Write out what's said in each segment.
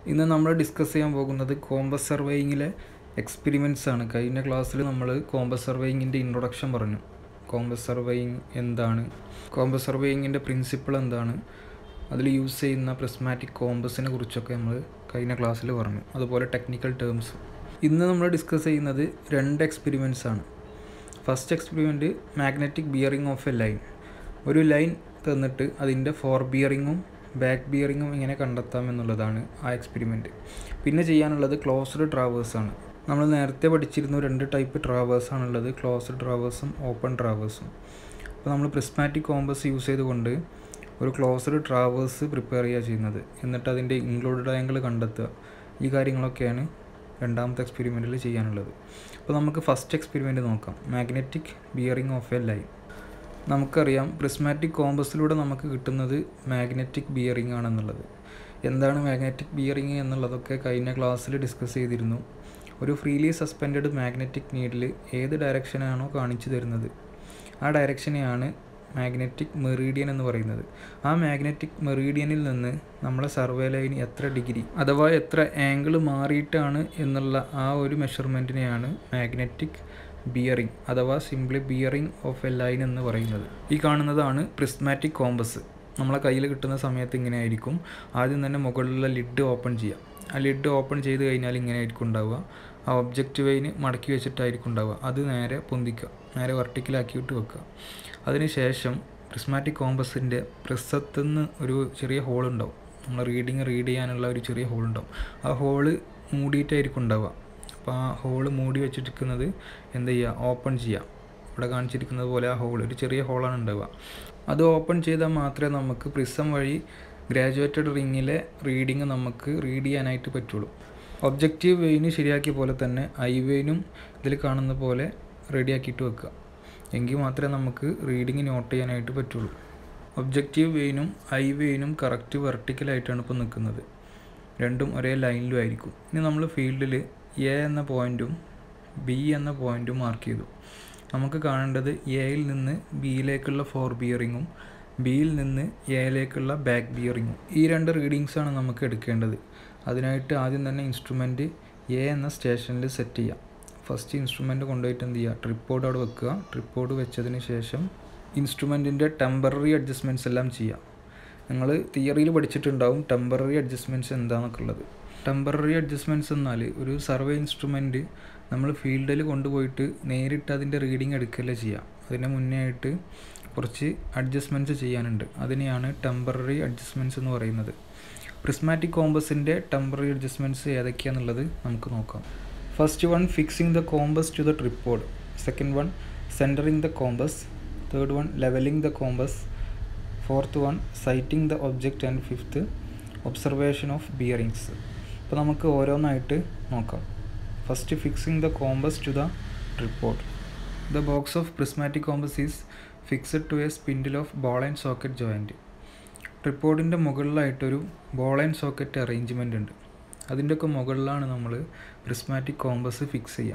ഇന്ന് നമ്മൾ ഡിസ്കസ് ചെയ്യാൻ പോകുന്നത് കോമ്പസ് സർവേയിങ്ങിലെ എക്സ്പെരിമെൻറ്റ്സ് ആണ് കഴിഞ്ഞ ക്ലാസ്സിൽ നമ്മൾ കോമ്പസ് സർവേയിങ്ങിൻ്റെ ഇൻട്രൊഡക്ഷൻ പറഞ്ഞു കോമ്പസ് സർവേയിങ് എന്താണ് കോമ്പസ് സർവേയിങ്ങിൻ്റെ പ്രിൻസിപ്പിൾ എന്താണ് അതിൽ യൂസ് ചെയ്യുന്ന പ്രിസ്മാറ്റിക് കോമ്പസിനെ കുറിച്ചൊക്കെ നമ്മൾ കഴിഞ്ഞ ക്ലാസ്സിൽ പറഞ്ഞു അതുപോലെ ടെക്നിക്കൽ ടേംസ് ഇന്ന് നമ്മൾ ഡിസ്കസ് ചെയ്യുന്നത് രണ്ട് എക്സ്പെരിമെൻറ്റ്സ് ആണ് first experiment magnetic bearing of A line ഒരു ലൈൻ തന്നിട്ട് അതിൻ്റെ ഫോർ ബിയറിങ്ങും ബാക്ക് ബിയറിങ്ങും എങ്ങനെ കണ്ടെത്താം എന്നുള്ളതാണ് ആ എക്സ്പെരിമെൻറ്റ് പിന്നെ ചെയ്യാനുള്ളത് ക്ലോസ്ഡ് ട്രാവേഴ്സ് ആണ് നമ്മൾ നേരത്തെ പഠിച്ചിരുന്നു രണ്ട് ടൈപ്പ് ട്രാവേഴ്സ് ആണുള്ളത് ക്ലോസ്ഡ് ട്രാവേഴ്സും ഓപ്പൺ ട്രാവേഴ്സും അപ്പോൾ നമ്മൾ പ്രിസ്മാറ്റിക് കോമ്പസ് യൂസ് ചെയ്തുകൊണ്ട് ഒരു ക്ലോസ്ഡ് ട്രാവേഴ്സ് പ്രിപ്പയർ ചെയ്യുക ചെയ്യുന്നത് എന്നിട്ട് അതിൻ്റെ ഇൻക്ലൂഡഡ് ആംഗിൾ കണ്ടെത്തുക ഈ കാര്യങ്ങളൊക്കെയാണ് രണ്ടാമത്തെ എക്സ്പെരിമെൻറ്റിൽ ചെയ്യാനുള്ളത് അപ്പോൾ നമുക്ക് ഫസ്റ്റ് എക്സ്പെരിമെൻറ്റ് നോക്കാം magnetic bearing of A line നമുക്കറിയാം പ്രിസ്മാറ്റിക് കോമ്പസിലൂടെ നമുക്ക് കിട്ടുന്നത് മാഗ്നറ്റിക് ബിയറിംഗ് ആണെന്നുള്ളത് എന്താണ് മാഗ്നറ്റിക് ബിയറിംഗ് എന്നുള്ളതൊക്കെ കഴിഞ്ഞ ക്ലാസ്സിൽ ഡിസ്കസ് ചെയ്തിരുന്നു ഒരു ഫ്രീലി സസ്പെൻഡഡ് മാഗ്നറ്റിക് നീഡിൽ ഏത് ഡയറക്ഷനാണോ കാണിച്ചു തരുന്നത് ആ ഡയറക്ഷനെയാണ് മാഗ്നറ്റിക് മെറീഡിയൻ എന്ന് പറയുന്നത് ആ മാഗ്നറ്റിക് മെറീഡിയനിൽ നിന്ന് നമ്മളെ സർവേ ലൈൻ എത്ര ഡിഗ്രി അഥവാ എത്ര ആംഗിൾ മാറിയിട്ടാണ് എന്നുള്ള ആ ഒരു മെഷർമെൻറ്റിനെയാണ് മാഗ്നറ്റിക് ബിയറിംഗ് അഥവാ simply bearing of A line എന്ന് പറയുന്നത് ഈ കാണുന്നതാണ് പ്രിസ്മാറ്റിക് കോമ്പസ് നമ്മളെ കയ്യിൽ കിട്ടുന്ന സമയത്ത് ഇങ്ങനെ ആയിരിക്കും ആദ്യം തന്നെ മുകളിലുള്ള ലിഡ് ഓപ്പൺ ചെയ്യാം ആ ലിഡ് ഓപ്പൺ ചെയ്ത് കഴിഞ്ഞാൽ ഇങ്ങനെ ആയിരിക്കും ഉണ്ടാവുക ആ ഒബ്ജക്റ്റ് വൈന് മടക്കി വെച്ചിട്ടായിരിക്കും ഉണ്ടാവുക അത് നേരെ പൊന്തിക്കുക നേരെ വെർട്ടിക്കലാക്കിയിട്ട് വെക്കുക അതിനുശേഷം പ്രിസ്മാറ്റിക് കോമ്പസിൻ്റെ പ്രസത്തുനിന്ന് ഒരു ചെറിയ ഹോൾ ഉണ്ടാവും നമ്മൾ റീഡിങ് റീഡ് ചെയ്യാനുള്ള ഒരു ചെറിയ ഹോൾ ഉണ്ടാവും ആ ഹോള് മൂടിയിട്ടായിരിക്കും ഉണ്ടാവുക അപ്പോൾ ആ ഹോള് മൂടി വെച്ചിരിക്കുന്നത് എന്ത് ചെയ്യുക ഓപ്പൺ ചെയ്യുക ഇവിടെ കാണിച്ചിരിക്കുന്നത് പോലെ ആ ഹോൾ ഒരു ചെറിയ ഹോളാണ് ഉണ്ടാവുക അത് ഓപ്പൺ ചെയ്താൽ മാത്രമേ നമുക്ക് പ്രിസം വഴി ഗ്രാജുവേറ്റഡ് റിങ്ങിലെ റീഡിങ് നമുക്ക് റീഡ് ചെയ്യാനായിട്ട് പറ്റുള്ളൂ ഒബ്ജക്റ്റീവ് വെയിന് ശരിയാക്കിയ പോലെ തന്നെ ഐ വെയിനും ഇതിൽ കാണുന്ന പോലെ റെഡിയാക്കിയിട്ട് വെക്കുക എങ്കിൽ മാത്രമേ നമുക്ക് റീഡിങ് നോട്ട് ചെയ്യാനായിട്ട് പറ്റുള്ളൂ ഒബ്ജക്റ്റീവ് വെയിനും ഐ വെയിനും കറക്റ്റ് വെർട്ടിക്കലായിട്ടാണ് ഇപ്പോൾ നിൽക്കുന്നത് രണ്ടും ഒരേ ലൈനിലും ആയിരിക്കും ഇനി നമ്മൾ ഫീൽഡിൽ എ എന്ന പോയിൻറ്റും ബി എന്ന പോയിൻറ്റും മാർക്ക് ചെയ്തു നമുക്ക് കാണേണ്ടത് എയിൽ നിന്ന് ബിയിലേക്കുള്ള ഫോർ ബിയറിങ്ങും ബിയിൽ നിന്ന് എയിലേക്കുള്ള ബാക്ക് ബിയറിങ്ങും ഈ രണ്ട് റീഡിങ്സാണ് നമുക്ക് എടുക്കേണ്ടത് അതിനായിട്ട് ആദ്യം തന്നെ ഇൻസ്ട്രുമെൻറ്റ് എ എന്ന സ്റ്റേഷനിൽ സെറ്റ് ചെയ്യാം ഫസ്റ്റ് ഇൻസ്ട്രുമെൻറ്റ് കൊണ്ടുപോയിട്ട് എന്ത് ചെയ്യുക ട്രിപ്പോഡ് അവിടെ വെക്കുക ട്രിപ്പോഡ് വെച്ചതിന് ശേഷം ഇൻസ്ട്രുമെൻറ്റിൻ്റെ ടെമ്പററി അഡ്ജസ്റ്റ്മെൻറ്റ്സ് എല്ലാം ചെയ്യാം നിങ്ങൾ തിയറിയിൽ പഠിച്ചിട്ടുണ്ടാവും ടെമ്പററി അഡ്ജസ്റ്റ്മെൻറ്റ്സ് എന്താണെന്നൊക്കെ ഉള്ളത് ടെമ്പററി അഡ്ജസ്റ്റ്മെൻറ്റ്സ് എന്നാൽ ഒരു സർവേ ഇൻസ്ട്രുമെൻറ്റ് നമ്മൾ ഫീൽഡിൽ കൊണ്ടുപോയിട്ട് നേരിട്ട് അതിൻ്റെ റീഡിങ് എടുക്കല്ലേ ചെയ്യാം അതിന് മുന്നേ ആയിട്ട് കുറച്ച് അഡ്ജസ്റ്റ്മെൻറ്റ്സ് ചെയ്യാനുണ്ട് അതിനെയാണ് ടെമ്പററി അഡ്ജസ്റ്റ്മെൻറ്റ്സ് എന്ന് പറയുന്നത് പ്രിസ്മാറ്റിക് കോമ്പസിൻ്റെ ടെമ്പററി അഡ്ജസ്റ്റ്മെൻറ്റ്സ് ഏതൊക്കെയാണെന്നുള്ളത് നമുക്ക് നോക്കാം first one fixing the compass to the tripod second one centring the compass third one levelling the compass fourth one sighting the object and fifth observation of bearings അപ്പോൾ നമുക്ക് ഓരോന്നായിട്ട് നോക്കാം first fixing the compass to the tripod the box of prismatic compass is fixed to a spindle of ball and socket joint ട്രിപ്പോഡിൻ്റെ മുകളിലായിട്ടൊരു ball and socket arrangement ഉണ്ട് അതിൻ്റെയൊക്കെ മുകളിലാണ് നമ്മൾ പ്രിസ്മാറ്റിക് കോമ്പസ് ഫിക്സ് ചെയ്യുക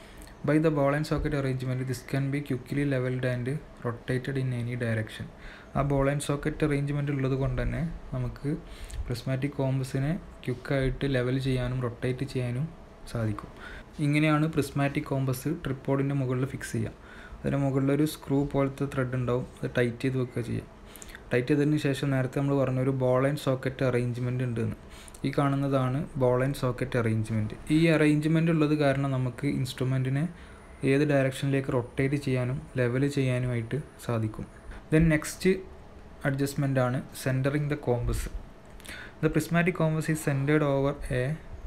by the ball and socket arrangement this can be quickly levelled and rotated in any direction ആ ball and socket arrangement ഉള്ളത് കൊണ്ട് തന്നെ നമുക്ക് പ്രിസ്മാറ്റിക് കോമ്പസിനെ ക്വിക്കായിട്ട് ലെവൽ ചെയ്യാനും റൊട്ടേറ്റ് ചെയ്യാനും സാധിക്കും ഇങ്ങനെയാണ് പ്രിസ്മാറ്റിക് കോമ്പസ് ട്രിപ്പോഡിൻ്റെ മുകളിൽ ഫിക്സ് ചെയ്യുക അതിന് മുകളിലൊരു സ്ക്രൂ പോലത്തെ ത്രെഡ് ഉണ്ടാവും അത് ടൈറ്റ് ചെയ്ത് വെക്കുക ചെയ്യാം ടൈറ്റ് ചെയ്തതിന് ശേഷം നേരത്തെ നമ്മൾ പറഞ്ഞ ഒരു ബോൾ ആൻഡ് സോക്കറ്റ് അറേഞ്ച്മെൻറ്റ് ഉണ്ടെന്ന് ഈ കാണുന്നതാണ് ബോൾ ആൻഡ് സോക്കറ്റ് അറേഞ്ച്മെൻറ്റ് ഈ അറേഞ്ച്മെൻറ്റ് ഉള്ളത് കാരണം നമുക്ക് ഇൻസ്ട്രുമെൻറ്റിനെ ഏത് ഡയറക്ഷനിലേക്ക് റൊട്ടേറ്റ് ചെയ്യാനും ലെവൽ ചെയ്യാനുമായിട്ട് സാധിക്കും ദെൻ നെക്സ്റ്റ് അഡ്ജസ്റ്റ്മെൻ്റ് ആണ് centring the compass the prismatic compass is centred over a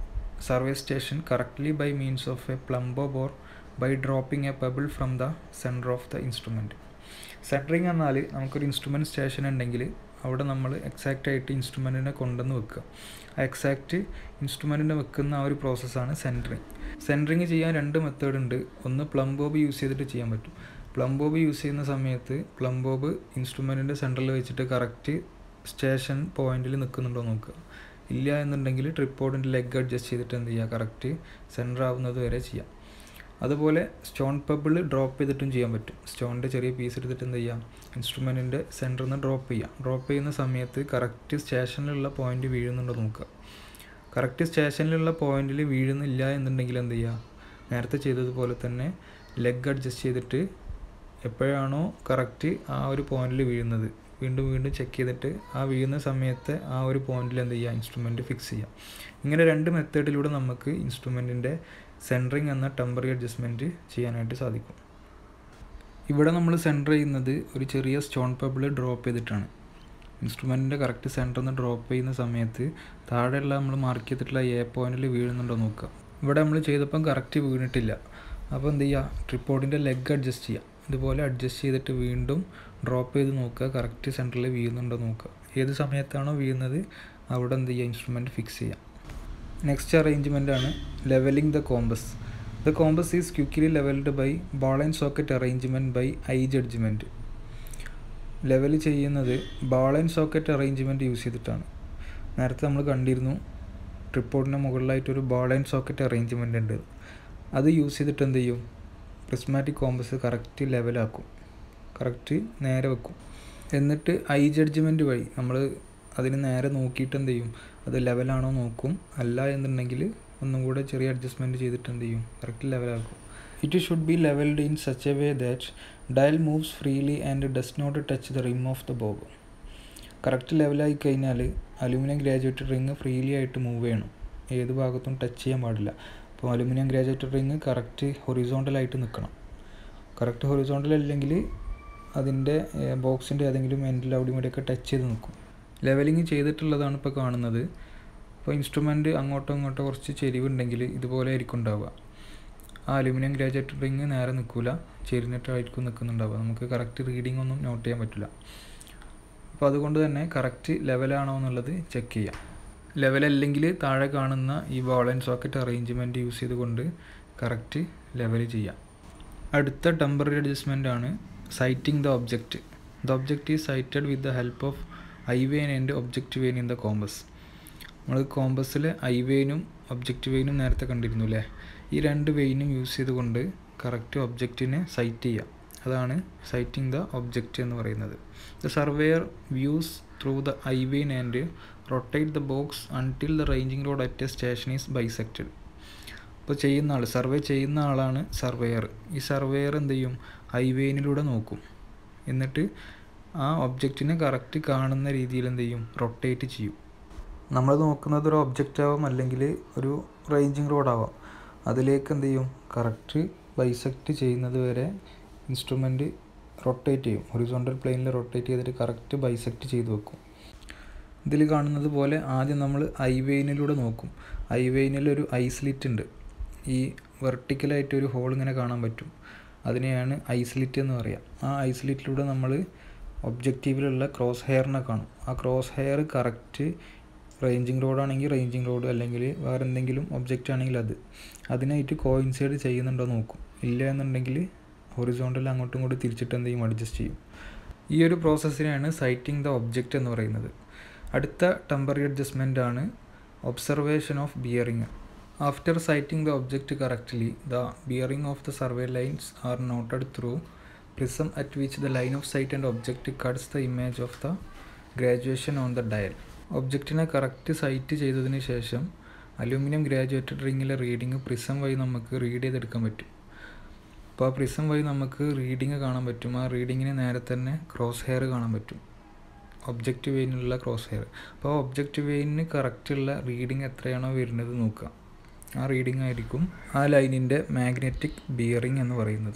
survey station correctly by means of a plumb bob by dropping a pebble from the centre of the instrument centring എന്നാൽ നമുക്കൊരു instrument station ഉണ്ടെങ്കിൽ അവിടെ നമ്മൾ exact ആയിട്ട് ഇൻസ്ട്രുമെൻറ്റിനെ കൊണ്ടുവന്ന് വെക്കുക ആ exact ഇൻസ്ട്രുമെൻറ്റിനെ വെക്കുന്ന ആ ഒരു പ്രോസസ്സാണ് സെൻറ്ററിങ് സെൻറ്ററിങ് ചെയ്യാൻ രണ്ട് മെത്തേഡ് ഉണ്ട് ഒന്ന് പ്ലം ബോബ് യൂസ് ചെയ്തിട്ട് ചെയ്യാൻ പറ്റും പ്ലം ബോബ് യൂസ് ചെയ്യുന്ന സമയത്ത് പ്ലം ബോബ് ഇൻസ്ട്രുമെൻറ്റിൻ്റെ സെൻറ്ററിൽ വെച്ചിട്ട് കറക്റ്റ് സ്റ്റേഷൻ പോയിന്റിൽ നിൽക്കുന്നുണ്ടോ നോക്കുക ഇല്ല എന്നുണ്ടെങ്കിൽ ട്രിപ്പോഡിൻ്റെ ലെഗ് അഡ്ജസ്റ്റ് ചെയ്തിട്ട് എന്ത് ചെയ്യുക കറക്റ്റ് സെൻറ്റർ ആവുന്നത് വരെ ചെയ്യാം അതുപോലെ സ്റ്റോൺ പെബിൾ ഡ്രോപ്പ് ചെയ്തിട്ടും ചെയ്യാൻ പറ്റും സ്റ്റോണിൻ്റെ ചെറിയ പീസ് എടുത്തിട്ട് എന്ത് ചെയ്യാം ഇൻസ്ട്രുമെൻറ്റിൻ്റെ സെൻറ്ററിൽ നിന്ന് ഡ്രോപ്പ് ചെയ്യാം ഡ്രോപ്പ് ചെയ്യുന്ന സമയത്ത് കറക്റ്റ് സ്റ്റേഷനിലുള്ള പോയിന്റ് വീഴുന്നുണ്ടോ നോക്കുക കറക്റ്റ് സ്റ്റേഷനിലുള്ള പോയിന്റിൽ വീഴുന്നില്ല എന്നുണ്ടെങ്കിൽ എന്ത് ചെയ്യുക നേരത്തെ ചെയ്തതുപോലെ തന്നെ ലെഗ് അഡ്ജസ്റ്റ് ചെയ്തിട്ട് എപ്പോഴാണോ കറക്റ്റ് ആ ഒരു പോയിന്റിൽ വീഴുന്നത് വീണ്ടും വീണ്ടും ചെക്ക് ചെയ്തിട്ട് ആ വീഴുന്ന സമയത്ത് ആ ഒരു പോയിന്റിൽ എന്ത് ചെയ്യുക ഇൻസ്ട്രുമെൻറ്റ് ഫിക്സ് ചെയ്യാം ഇങ്ങനെ രണ്ട് മെത്തേഡിലൂടെ നമുക്ക് ഇൻസ്ട്രുമെൻറ്റിൻ്റെ സെൻറ്ററിങ് എന്ന ടെമ്പററി അഡ്ജസ്റ്റ്മെൻറ്റ് ചെയ്യാനായിട്ട് സാധിക്കും ഇവിടെ നമ്മൾ സെൻറ്റർ ചെയ്യുന്നത് ഒരു ചെറിയ സ്റ്റോൺ പെബിൾ ഡ്രോപ്പ് ചെയ്തിട്ടാണ് ഇൻസ്ട്രുമെൻറ്റിൻ്റെ കറക്റ്റ് സെൻറ്ററിൽ നിന്ന് ഡ്രോപ്പ് ചെയ്യുന്ന സമയത്ത് താഴെയുള്ള നമ്മൾ മാർക്ക് ചെയ്തിട്ടുള്ള എ പോയിന്റിൽ വീഴുന്നുണ്ടോ നോക്കുക ഇവിടെ നമ്മൾ ചെയ്തപ്പം കറക്റ്റ് വീണിട്ടില്ല അപ്പോൾ എന്ത് ചെയ്യുക ട്രിപ്പോർഡിൻ്റെ ലെഗ് അഡ്ജസ്റ്റ് ചെയ്യുക ഇതുപോലെ അഡ്ജസ്റ്റ് ചെയ്തിട്ട് വീണ്ടും ഡ്രോപ്പ് ചെയ്ത് നോക്കുക കറക്റ്റ് സെൻറ്ററിൽ വീഴുന്നുണ്ടോ നോക്കുക ഏത് സമയത്താണോ വീഴുന്നത് അവിടെ എന്ത് ചെയ്യുക ഇൻസ്ട്രുമെൻറ്റ് ഫിക്സ് ചെയ്യുക നെക്സ്റ്റ് അറേഞ്ച്മെൻ്റ് ആണ് levelling the compass the compass is quickly levelled by ball and socket arrangement by eye judgement level ചെയ്യുന്നത് ball and socket arrangement use ചെയ്തിട്ടാണ് നേരത്തെ നമ്മൾ കണ്ടിരുന്നു ട്രിപ്പോർഡിന് മുകളിലായിട്ടൊരു ബോൾ ആൻഡ് സോക്കറ്റ് അറേഞ്ച്മെൻ്റ് ഉണ്ട് അത് യൂസ് ചെയ്തിട്ട് എന്ത് ചെയ്യും പ്രിസ്മാറ്റിക് കോമ്പസ് കറക്റ്റ് ലെവലാക്കും കറക്റ്റ് നേരെ വെക്കും എന്നിട്ട് ഐ ജഡ്ജ്മെൻറ്റ് വഴി നമ്മൾ അതിന് നേരെ നോക്കിയിട്ട് എന്ത് ചെയ്യും അത് ലെവലാണോ നോക്കും അല്ല എന്നുണ്ടെങ്കിൽ ഒന്നും കൂടെ ചെറിയ അഡ്ജസ്റ്റ്മെൻറ്റ് ചെയ്തിട്ട് എന്ത് ചെയ്യും കറക്റ്റ് ലെവലാക്കും it should be levelled in such a way that dial moves freely and does not touch the rim of the bob correct ലെവലായി കഴിഞ്ഞാൽ അലുമിനിയം ഗ്രാജുവേറ്റഡ് റിങ് ഫ്രീലി ആയിട്ട് മൂവ് ചെയ്യണം ഏത് ഭാഗത്തും ടച്ച് ചെയ്യാൻ പാടില്ല അപ്പോൾ അലുമിനിയം ഗ്രാജുവേറ്റഡ് റിങ് കറക്റ്റ് ഹൊറിസോണ്ടലായിട്ട് നിൽക്കണം കറക്റ്റ് ഹൊറിസോണ്ടൽ അല്ലെങ്കിൽ അതിൻ്റെ ബോക്സിൻ്റെ ഏതെങ്കിലും എൻഡിൽ അവിടെ ഇവിടെയൊക്കെ ടച്ച് ചെയ്ത് നിൽക്കും ലെവലിങ് ചെയ്തിട്ടുള്ളതാണ് ഇപ്പോൾ കാണുന്നത് അപ്പോൾ ഇൻസ്ട്രുമെൻറ്റ് അങ്ങോട്ടോ ഇങ്ങോട്ടോ കുറച്ച് ചെരിവുണ്ടെങ്കിൽ ഇതുപോലെ ആയിരിക്കും ഉണ്ടാവുക ആ അലുമിനിയം ഗ്രാജുവേറ്റഡ് റിങ് നേരെ നിൽക്കില്ല ചെരിഞ്ഞിട്ടായിരിക്കും നിൽക്കുന്നുണ്ടാവുക നമുക്ക് കറക്റ്റ് റീഡിംഗ് ഒന്നും നോട്ട് ചെയ്യാൻ പറ്റില്ല അപ്പോൾ അതുകൊണ്ട് തന്നെ കറക്റ്റ് ലെവലാണോ എന്നുള്ളത് ചെക്ക് ചെയ്യാം ലെവലല്ലെങ്കിൽ താഴെ കാണുന്ന ഈ ball and socket arrangement use ചെയ്തുകൊണ്ട് കറക്റ്റ് ലെവൽ ചെയ്യാം അടുത്ത ടെമ്പററി അഡ്ജസ്റ്റ്മെൻ്റ് ആണ് sighting the object the object is sighted with the help of eye vane and object vane in the compass നമ്മൾ കോമ്പസിൽ ഐ വെയിനും ഒബ്ജക്റ്റ് വെയിനും നേരത്തെ കണ്ടിരുന്നു അല്ലേ ഈ രണ്ട് വെയിനും യൂസ് ചെയ്തുകൊണ്ട് കറക്റ്റ് ഒബ്ജക്റ്റിനെ സൈറ്റ് ചെയ്യാം അതാണ് സൈറ്റിംഗ് ദ ഒബ്ജക്റ്റ് എന്ന് പറയുന്നത് the surveyor views through the eye vane and rotate the box until the ranging rod at a station is bisected ഇപ്പോൾ ചെയ്യുന്ന ആൾ സർവേ ചെയ്യുന്ന ആളാണ് സർവേയർ ഈ സർവേയർ എന്ത് ചെയ്യും ഐ വെയിനിലൂടെ നോക്കും എന്നിട്ട് ആ ഒബ്ജക്റ്റിനെ കറക്റ്റ് കാണുന്ന രീതിയിൽ എന്ത് ചെയ്യും റൊട്ടേറ്റ് ചെയ്യും നമ്മൾ നോക്കുന്നത് ഒരു ഒബ്ജക്റ്റ് ആവാം അല്ലെങ്കിൽ ഒരു റേഞ്ചിങ് റോഡാവാം അതിലേക്ക് എന്ത് ചെയ്യും കറക്റ്റ് ബൈസെക്റ്റ് ചെയ്യുന്നത് വരെ ഇൻസ്ട്രുമെൻറ്റ് റൊട്ടേറ്റ് ചെയ്യും ഹൊറിസോണ്ടൽ പ്ലെയിനിൽ റൊട്ടേറ്റ് ചെയ്തിട്ട് കറക്റ്റ് ബൈസെക്റ്റ് ചെയ്ത് വെക്കും ഇതിൽ കാണുന്നത് പോലെ ആദ്യം നമ്മൾ ഐ വെയിനിലൂടെ നോക്കും ഐ വെയിനിൽ ഒരു ഐസ്ലിറ്റ് ഉണ്ട് ഈ വെർട്ടിക്കലായിട്ട് ഒരു ഹോൾ ഇങ്ങനെ കാണാൻ പറ്റും അതിനെയാണ് ഐസ്ലിറ്റ് എന്ന് പറയാം ആ ഐസ്ലിറ്റിലൂടെ നമ്മൾ ഒബ്ജക്റ്റീവിലുള്ള ക്രോസ് ഹെയറിനെ കാണും ആ ക്രോസ് ഹെയർ കറക്റ്റ് റേഞ്ചിങ് റോഡാണെങ്കിൽ റേഞ്ചിങ് റോഡ് അല്ലെങ്കിൽ വേറെ എന്തെങ്കിലും ഒബ്ജക്റ്റ് ആണെങ്കിൽ അത് അതിനായിട്ട് കോയിൻസൈഡ് ചെയ്യുന്നുണ്ടോ നോക്കും ഇല്ല എന്നുണ്ടെങ്കിൽ ഹൊറിസോണ്ടൽ അങ്ങോട്ടും ഇങ്ങോട്ടും തിരിച്ചിട്ട് എന്ത് ചെയ്യും അഡ്ജസ്റ്റ് ചെയ്യും ഈ ഒരു പ്രോസസ്സിനെയാണ് സൈറ്റിംഗ് ദ ഒബ്ജക്റ്റ് എന്ന് പറയുന്നത് അടുത്ത ടെമ്പററി അഡ്ജസ്റ്റ്മെൻ്റ് ആണ് observation of bearing after sighting the object correctly the bearing of the survey lines are noted through prism at which the line of sight and object cuts the image of the graduation on the dial ഒബ്ജക്റ്റിനെ correct sight ചെയ്തതിന് ശേഷം aluminium graduated റിങ്ങിലെ reading prism വഴി നമുക്ക് read ചെയ്തെടുക്കാൻ പറ്റും അപ്പോൾ ആ പ്രിസം വഴി നമുക്ക് റീഡിങ് കാണാൻ പറ്റും ആ റീഡിങ്ങിന് നേരെ തന്നെ ക്രോസ് ഹെയർ കാണാൻ പറ്റും ഒബ്ജക്റ്റ് വെയിനുള്ള ക്രോസ് ഹെയർ അപ്പോൾ ഒബ്ജക്റ്റ് വെയിനിന് കറക്റ്റുള്ള റീഡിങ് എത്രയാണോ വരുന്നത് നോക്കുക ആ റീഡിംഗ് ആയിരിക്കും ആ ലൈനിൻ്റെ മാഗ്നറ്റിക് ബിയറിംഗ് എന്ന് പറയുന്നത്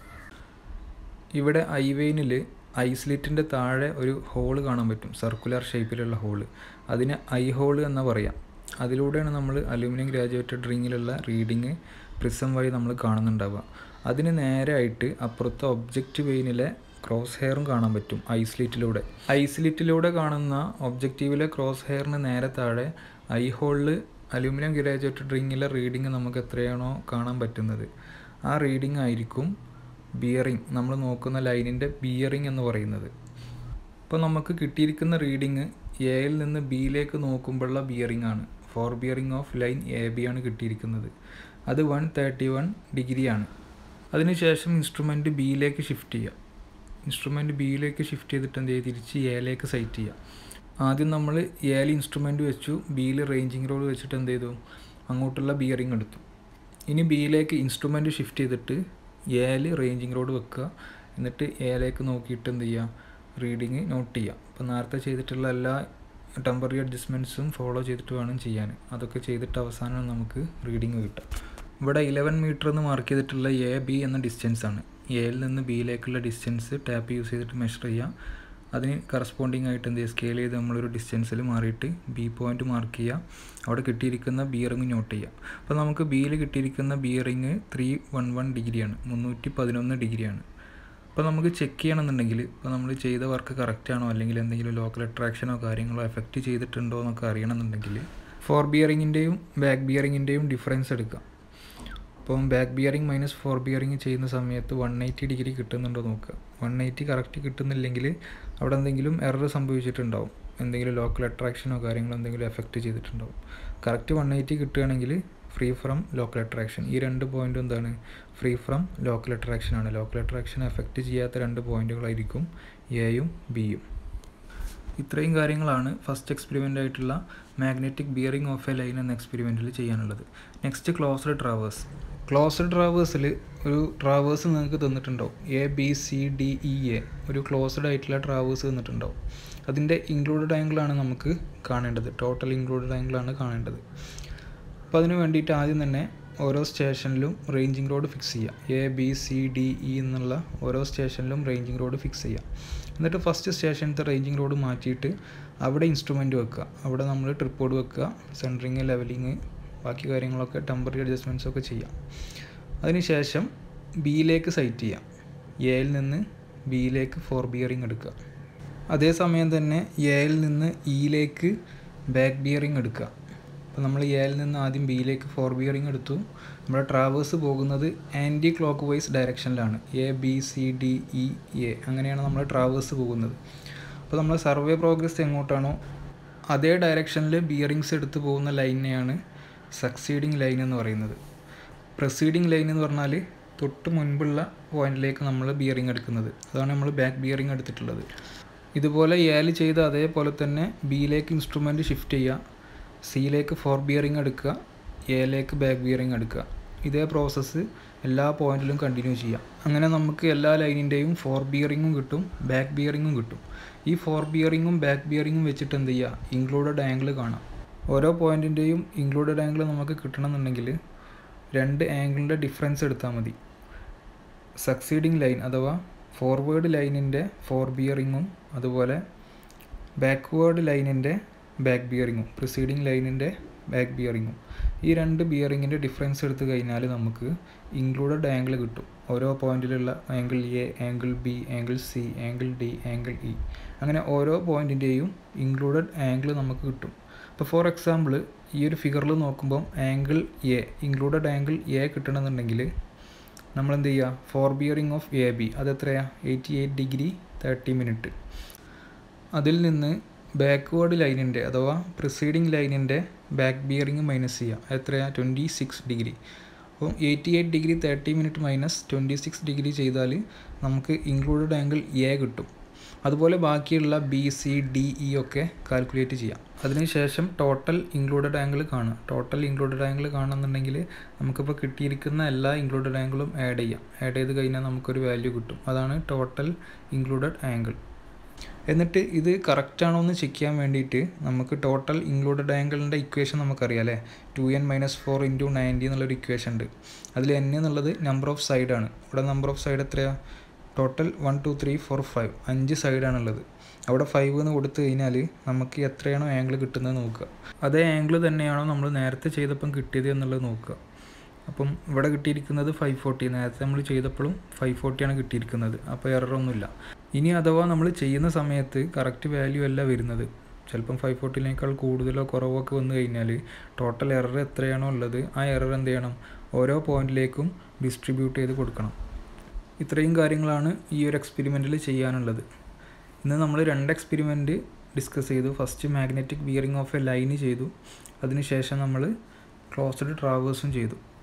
ഇവിടെ ഐ വെയിനിൽ ഐസ്ലിറ്റിൻ്റെ താഴെ ഒരു ഹോള് കാണാൻ പറ്റും സർക്കുലർ ഷേപ്പിലുള്ള ഹോള് അതിന് ഐ ഹോള് എന്ന് പറയാം അതിലൂടെയാണ് നമ്മൾ അലൂമിനിയം ഗ്രാജുവേറ്റഡ് റിങ്ങിലുള്ള റീഡിങ് പ്രിസം വഴി നമ്മൾ കാണുന്നുണ്ടാവുക അതിന് നേരായിട്ട് അപ്പുറത്തെ ഒബ്ജക്റ്റ് വെയിനിലെ ക്രോസ് ഹെയറും കാണാൻ പറ്റും ഐസ്ലിറ്റിലൂടെ ഐസ്ലിറ്റിലൂടെ കാണുന്ന ഒബ്ജക്റ്റീവിലെ ക്രോസ് ഹെയറിന് നേരെ താഴെ ഐ ഹോളിൽ അലൂമിനിയം ഗ്രാജുവേറ്റഡ് റിങ്ങിലെ റീഡിങ് നമുക്ക് എത്രയാണോ കാണാൻ പറ്റുന്നത് ആ റീഡിംഗ് ആയിരിക്കും ബിയറിംഗ് നമ്മൾ നോക്കുന്ന ലൈനിൻ്റെ ബിയറിംഗ് എന്ന് പറയുന്നത് ഇപ്പോൾ നമുക്ക് കിട്ടിയിരിക്കുന്ന റീഡിങ് എയിൽ നിന്ന് ബിയിലേക്ക് നോക്കുമ്പോഴുള്ള ബിയറിംഗ് ആണ് fore bearing of line A B ആണ് കിട്ടിയിരിക്കുന്നത് അത് വൺ തേർട്ടി വൺ ഡിഗ്രിയാണ് അതിനുശേഷം ഇൻസ്ട്രുമെൻറ്റ് ബിയിലേക്ക് ഷിഫ്റ്റ് ചെയ്യുക ഇൻസ്ട്രുമെൻറ്റ് ബിയിലേക്ക് ഷിഫ്റ്റ് ചെയ്തിട്ട് എന്ത് ചെയ്യുക തിരിച്ച് എയിലേക്ക് സൈറ്റ് ചെയ്യുക ആദ്യം നമ്മൾ എയിൽ ഇൻസ്ട്രുമെൻ്റ് വെച്ചു ബിയിൽ റേഞ്ചിങ് റോഡ് വെച്ചിട്ട് എന്ത് ചെയ്തു അങ്ങോട്ടുള്ള ബിയറിംഗ് എടുത്തു ഇനി ബിയിലേക്ക് ഇൻസ്ട്രുമെൻ്റ് ഷിഫ്റ്റ് ചെയ്തിട്ട് എയിൽ റേഞ്ചിങ് റോഡ് വെക്കുക എന്നിട്ട് എയിലേക്ക് നോക്കിയിട്ട് എന്ത് ചെയ്യുക റീഡിങ് നോട്ട് ചെയ്യുക അപ്പോൾ നേരത്തെ ചെയ്തിട്ടുള്ള എല്ലാ ടെമ്പററി അഡ്ജസ്റ്റ്മെൻറ്റ്സും ഫോളോ ചെയ്തിട്ട് വേണം ചെയ്യാൻ അതൊക്കെ ചെയ്തിട്ട് അവസാനം നമുക്ക് റീഡിങ് കിട്ടുക ഇവിടെ ഇലവൻ മീറ്റർ എന്ന് മാർക്ക് ചെയ്തിട്ടുള്ള എ ബി എന്ന ഡിസ്റ്റൻസ് ആണ് എയിൽ നിന്ന് ബിയിലേക്കുള്ള ഡിസ്റ്റൻസ് ടാപ്പ് യൂസ് ചെയ്തിട്ട് മെഷർ ചെയ്യുക അതിന് കറസ്പോണ്ടിങ് ആയിട്ട് എന്ത് ചെയ്യുക സ്കെയിൽ ചെയ്ത് നമ്മളൊരു ഡിസ്റ്റൻസിൽ മാറിയിട്ട് ബി പോയിന്റ് മാർക്ക് ചെയ്യുക അവിടെ കിട്ടിയിരിക്കുന്ന ബിയറിങ് നോട്ട് ചെയ്യുക അപ്പോൾ നമുക്ക് ബിയിൽ കിട്ടിയിരിക്കുന്ന ബിയറിങ് ത്രീ വൺ വൺ ഡിഗ്രിയാണ് മുന്നൂറ്റി പതിനൊന്ന് ഡിഗ്രിയാണ് അപ്പോൾ നമുക്ക് ചെക്ക് ചെയ്യണമെന്നുണ്ടെങ്കിൽ ഇപ്പോൾ നമ്മൾ ചെയ്ത വർക്ക് കറക്റ്റ് ആണോ അല്ലെങ്കിൽ എന്തെങ്കിലും ലോക്കൽ അട്രാക്ഷനോ കാര്യങ്ങളോ എഫക്റ്റ് ചെയ്തിട്ടുണ്ടോ എന്നൊക്കെ അറിയണമെന്നുണ്ടെങ്കിൽ ഫോർ ബിയറിങ്ങിൻ്റെയും ബാക്ക് ബിയറിങ്ങിൻ്റെയും ഡിഫറൻസ് എടുക്കാം അപ്പം back bearing minus fore bearing ചെയ്യുന്ന സമയത്ത് വൺ എയ്റ്റി ഡിഗ്രി കിട്ടുന്നുണ്ടോ നോക്കുക വൺ എയ്റ്റി കറക്റ്റ് കിട്ടുന്നില്ലെങ്കിൽ അവിടെ എന്തെങ്കിലും എറർ സംഭവിച്ചിട്ടുണ്ടാവും എന്തെങ്കിലും ലോക്കൽ അട്രാക്ഷനോ കാര്യങ്ങളോ എന്തെങ്കിലും എഫക്റ്റ് ചെയ്തിട്ടുണ്ടാവും കറക്റ്റ് വൺ എയ്റ്റി കിട്ടുകയാണെങ്കിൽ ഫ്രീ ഫ്രം ലോക്കൽ അട്രാക്ഷൻ ഈ രണ്ട് പോയിൻറ്റും എന്താണ് ഫ്രീ ഫ്രം ലോക്കൽ അട്രാക്ഷൻ ആണ് ലോക്കൽ അട്രാക്ഷൻ എഫക്റ്റ് ചെയ്യാത്ത രണ്ട് പോയിൻറ്റുകളായിരിക്കും എയും ബിയും ഇത്രയും കാര്യങ്ങളാണ് ഫസ്റ്റ് എക്സ്പെരിമെൻ്റ് ആയിട്ടുള്ള magnetic bearing of A line എന്ന എക്സ്പെരിമെൻറ്റിൽ ചെയ്യാനുള്ളത് നെക്സ്റ്റ് ക്ലോസ്ഡ് ട്രാവേഴ്സ് ക്ലോസ്ഡ് ട്രാവേഴ്സിൽ ഒരു ട്രാവേഴ്സ് നിങ്ങൾക്ക് തന്നിട്ടുണ്ടാവും A B C D E A ഒരു ക്ലോസ്ഡ് ആയിട്ടുള്ള ട്രാവേഴ്സ് തന്നിട്ടുണ്ടാവും അതിൻ്റെ ഇൻക്ലൂഡഡ് ആംഗിളാണ് നമുക്ക് കാണേണ്ടത് ടോട്ടൽ ഇൻക്ലൂഡഡ് ആംഗിളാണ് കാണേണ്ടത് അപ്പോൾ അതിന് വേണ്ടിയിട്ട് ആദ്യം തന്നെ ഓരോ സ്റ്റേഷനിലും റേഞ്ചിങ് റോഡ് ഫിക്സ് ചെയ്യുക A B C D E എന്നുള്ള ഓരോ സ്റ്റേഷനിലും റേഞ്ചിങ് റോഡ് ഫിക്സ് ചെയ്യുക എന്നിട്ട് ഫസ്റ്റ് സ്റ്റേഷനത്തെ റേഞ്ചിങ് റോഡ് മാറ്റിയിട്ട് അവിടെ ഇൻസ്ട്രുമെൻറ്റ് വെക്കുക അവിടെ നമ്മൾ ട്രിപ്പ് ബോർഡ് വെക്കുക സെൻറ്ററിങ് ലെവലിങ് ബാക്കി കാര്യങ്ങളൊക്കെ ടെമ്പററി അഡ്ജസ്റ്റ്മെൻറ്റ്സ് ഒക്കെ ചെയ്യാം അതിനുശേഷം ബിയിലേക്ക് സൈറ്റ് ചെയ്യാം എയിൽ നിന്ന് ബിയിലേക്ക് ഫോർ ബിയറിംഗ് എടുക്കുക അതേസമയം തന്നെ എയിൽ നിന്ന് ഇയിലേക്ക് ബാക്ക് ബിയറിംഗ് എടുക്കുക അപ്പോൾ നമ്മൾ എയിൽ നിന്ന് ആദ്യം ബിയിലേക്ക് ഫോർ ബിയറിംഗ് എടുത്തു നമ്മുടെ ട്രാവേഴ്സ് പോകുന്നത് ആൻറ്റി ക്ലോക്ക് വൈസ് ഡയറക്ഷനിലാണ് A B C D E A അങ്ങനെയാണ് നമ്മൾ ട്രാവേഴ്സ് പോകുന്നത് അപ്പോൾ നമ്മൾ സർവേ പ്രോഗ്രസ് എങ്ങോട്ടാണോ അതേ ഡയറക്ഷനിൽ ബിയറിങ്സ് എടുത്ത് പോകുന്ന ലൈനെയാണ് സക്സീഡിങ് ലൈൻ എന്ന് പറയുന്നത് പ്രൊസീഡിങ് ലൈൻ എന്ന് പറഞ്ഞാൽ തൊട്ട് മുൻപുള്ള പോയിന്റിലേക്ക് നമ്മൾ ബിയറിംഗ് എടുക്കുന്നത് അതാണ് നമ്മൾ ബാക്ക് ബിയറിംഗ് എടുത്തിട്ടുള്ളത് ഇതുപോലെ എയിൽ ചെയ്ത അതേപോലെ തന്നെ ബിയിലേക്ക് ഇൻസ്ട്രുമെൻറ്റ് ഷിഫ്റ്റ് ചെയ്യുക സിയിലേക്ക് ഫോർ ബിയറിംഗ് എടുക്കുക എയിലേക്ക് ബാക്ക് ബിയറിംഗ് എടുക്കുക ഇതേ പ്രോസസ്സ് എല്ലാ പോയിന്റിലും കണ്ടിന്യൂ ചെയ്യാം അങ്ങനെ നമുക്ക് എല്ലാ ലൈനിൻ്റെയും ഫോർ ബിയറിങ്ങും കിട്ടും ബാക്ക് ബിയറിങ്ങും കിട്ടും ഈ ഫോർ ബിയറിങ്ങും ബാക്ക് ബിയറിങ്ങും വെച്ചിട്ട് എന്ത് ചെയ്യുക ഇൻക്ലൂഡഡ് ആംഗിൾ കാണാം ഓരോ പോയിൻറ്റിൻ്റെയും ഇൻക്ലൂഡഡ് ആംഗിൾ നമുക്ക് കിട്ടണമെന്നുണ്ടെങ്കിൽ രണ്ട് ആംഗിളിൻ്റെ ഡിഫറൻസ് എടുത്താൽ മതി സക്സീഡിങ് ലൈൻ അഥവാ ഫോർവേഡ് ലൈനിൻ്റെ ഫോർ ബിയറിങ്ങും അതുപോലെ ബാക്ക്വേർഡ് ലൈനിൻ്റെ ബാക്ക് ബിയറിങ്ങും പ്രിസീഡിങ് ലൈനിൻ്റെ ബാക്ക് ബിയറിങ്ങും ഈ രണ്ട് ബിയറിങ്ങിൻ്റെ ഡിഫറൻസ് എടുത്തു കഴിഞ്ഞാൽ നമുക്ക് ഇൻക്ലൂഡഡ് ആംഗിൾ കിട്ടും ഓരോ പോയിന്റിലുള്ള angle A angle B angle C angle D angle E അങ്ങനെ ഓരോ പോയിൻറ്റിൻ്റെയും ഇൻക്ലൂഡഡ് ആംഗിൾ നമുക്ക് കിട്ടും ഇപ്പോൾ ഫോർ എക്സാമ്പിൾ ഈ ഒരു ഫിഗറിൽ നോക്കുമ്പം angle A included angle A കിട്ടണമെന്നുണ്ടെങ്കിൽ നമ്മൾ എന്ത് ചെയ്യുക fore bearing of A B അത് എത്രയാണ് eighty eight degree thirty minute അതിൽ നിന്ന് ബാക്ക്വേർഡ് ലൈനിൻ്റെ അഥവാ പ്രിസീഡിങ് ലൈനിൻ്റെ ബാക്ക് ബിയറിംഗ് മൈനസ് ചെയ്യുക എത്രയാണ് ട്വൻറ്റി സിക്സ് ഡിഗ്രി അപ്പം eighty eight degree thirty minute minus twenty six degree ചെയ്താൽ നമുക്ക് ഇൻക്ലൂഡഡ് ആംഗിൾ എ കിട്ടും അതുപോലെ ബാക്കിയുള്ള ബി സി ഡി ഇ ഒക്കെ കാൽക്കുലേറ്റ് ചെയ്യാം അതിനുശേഷം ടോട്ടൽ ഇൻക്ലൂഡഡ് ആംഗിൾ കാണുക ടോട്ടൽ ഇൻക്ലൂഡഡ് ആംഗിൾ കാണുന്നുണ്ടെങ്കിൽ നമുക്കിപ്പോൾ കിട്ടിയിരിക്കുന്ന എല്ലാ ഇൻക്ലൂഡഡ് ആംഗിളും ആഡ് ചെയ്യാം ആഡ് ചെയ്ത് കഴിഞ്ഞാൽ നമുക്കൊരു വാല്യൂ കിട്ടും അതാണ് ടോട്ടൽ ഇൻക്ലൂഡഡ് ആംഗിൾ എന്നിട്ട് ഇത് കറക്റ്റ് ആണോ എന്ന് ചെക്ക് ചെയ്യാൻ വേണ്ടിയിട്ട് നമുക്ക് ടോട്ടൽ ഇൻക്ലൂഡഡ് ആംഗിളിൻ്റെ ഇക്വേഷൻ നമുക്കറിയാം അല്ലേ two N minus four into ninety എന്നുള്ളൊരു ഇക്വേഷൻ ഉണ്ട് അതിൽ എൻ എന്നുള്ളത് നമ്പർ ഓഫ് സൈഡാണ് ഇവിടെ നമ്പർ ഓഫ് സൈഡ് എത്രയാണ് total one two three four five അഞ്ച് സൈഡാണുള്ളത് അവിടെ ഫൈവ് എന്ന് കൊടുത്തു കഴിഞ്ഞാൽ നമുക്ക് എത്രയാണോ ആംഗിൾ കിട്ടുന്നത് നോക്കുക അതേ ആംഗിൾ തന്നെയാണോ നമ്മൾ നേരത്തെ ചെയ്തപ്പം കിട്ടിയത് എന്നുള്ളത് നോക്കുക അപ്പം ഇവിടെ കിട്ടിയിരിക്കുന്നത് ഫൈവ് ഫോർട്ടി നേരത്തെ നമ്മൾ ചെയ്തപ്പോഴും ഫൈവ് ഫോർട്ടിയാണ് കിട്ടിയിരിക്കുന്നത് അപ്പോൾ എററൊന്നുമില്ല ഇനി അഥവാ നമ്മൾ ചെയ്യുന്ന സമയത്ത് കറക്റ്റ് വാല്യൂ അല്ല വരുന്നത് ചിലപ്പം ഫൈവ് ഫോർട്ടിനേക്കാൾ കൂടുതലോ കുറവോ ഒക്കെ വന്നു കഴിഞ്ഞാൽ ടോട്ടൽ എറർ എത്രയാണോ ഉള്ളത് ആ എറർ എന്ത് ചെയ്യണം ഓരോ പോയിന്റിലേക്കും ഡിസ്ട്രിബ്യൂട്ട് ചെയ്ത് കൊടുക്കണം ഇത്രയും കാര്യങ്ങളാണ് ഈ ഒരു എക്സ്പെരിമെൻറ്റിൽ ചെയ്യാനുള്ളത് ഇന്ന് നമ്മൾ രണ്ട് എക്സ്പെരിമെൻറ്റ് ഡിസ്കസ് ചെയ്തു first magnetic bearing of A line ചെയ്തു അതിനുശേഷം നമ്മൾ ക്ലോസ്ഡ് ട്രാവേഴ്സും ചെയ്തു